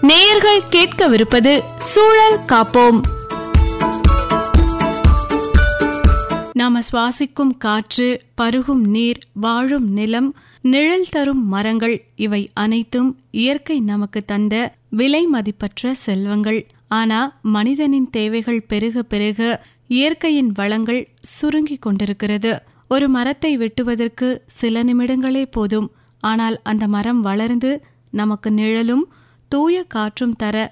நேயர்கள் கேட்கவிருப்பது சூழல் காப்போம் நாம சுவாசிக்கும் காற்று பருகும் நீர் வாழும் நிலம் நிழல் தரும் மரங்கள் இவை அனைத்தும் இயற்கை நமக்கு தந்த விலை மதிப்பற்ற செல்வங்கள் ஆனா மனிதனின் தேவைகள் பெருக பெருக இயற்கையின் வளங்கள் சுருங்கிக் கொண்டிருக்கிறது ஒரு மரத்தை வெட்டுவதற்கு சில நிமிடங்களே போதும் ஆனால் அந்த மரம் வளர்ந்து நமக்கு நிழலும் தூய காற்றும் தர